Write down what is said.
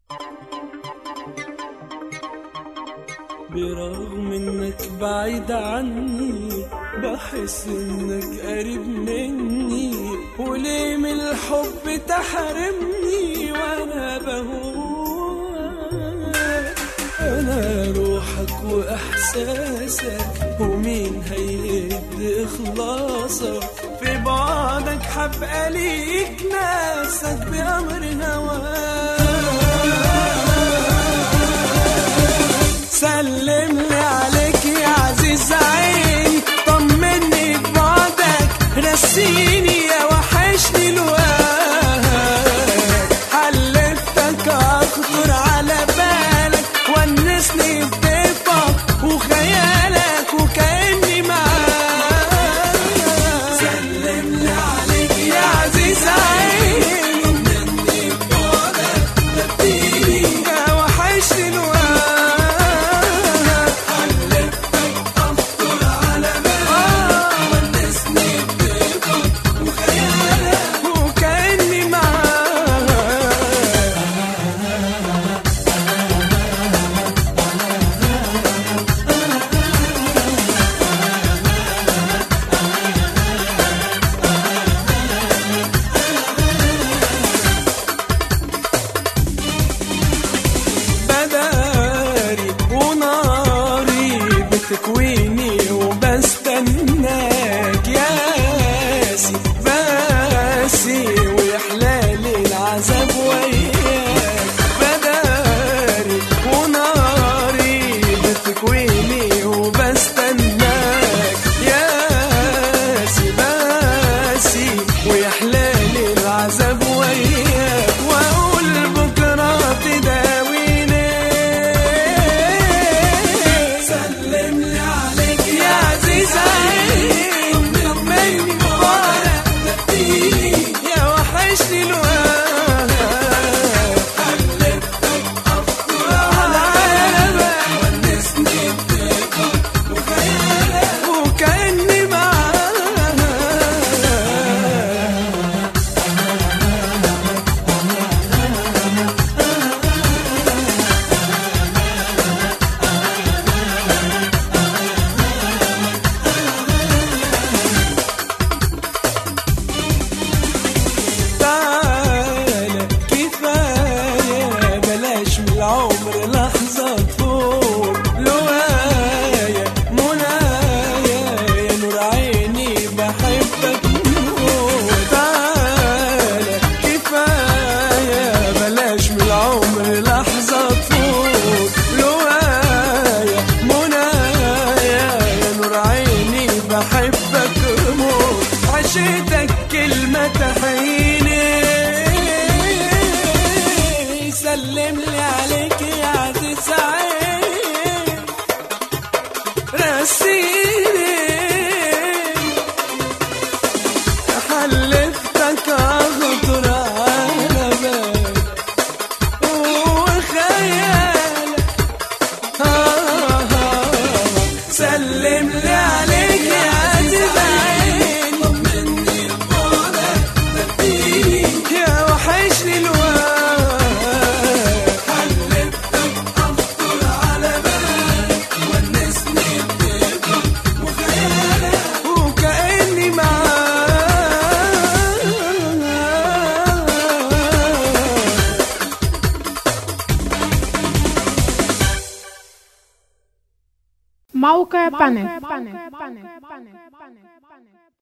برغم انك بعيد عني بحس انك قريب مني وليه من الحب تحرمني وانا بهواك انا روحك واحساسك ومين هيهد اخلاصك في بعدك حبقى ليك ناسك بامر هواك سلم لي عليك يا عزيز عيني طمني ببعدك رسيني يا وحشني الوقت حلفتك اخطر على بالك ونسني بضيفك وخيالك وكاني معاك سلم لي عليك يا عزيز عيني طمني ببعدك رسيني يا وحشني الوقت وكأني معاك بداري وناري بتكويني وبستناك ياسي باسي ويحلالي العذاب وياك بداري وناري بتكويني وبستناك ياسي باسي ويحلالي العذاب وياك واقول بكره تداويني سلم لي عليك يا عزيز عيني طمني مبارك يا وحشني الوقت حلفتك افكر على عالمك ونسني بضيفك وخيالك وكاني معاك تعالى كفاية بلاش من العمر لحظة تفوت لوايا منايا يا نور عيني بحبك موت تعالى كفاية بلاش من العمر لحظة تفوت لوايا منايا يا نور عيني بحبك موت عشتك كلمة تحيني سلم لي عليك يا عزيز عين رسيني حلفتك اخطر على بالك وخيالك آه آه سلم لي عليك يا عزيز عين طمني ببعدك يا وحشني الوقت حلفتك افطر على بالك ونسني بضيفك وخيالك وكأني معاك موقع بانل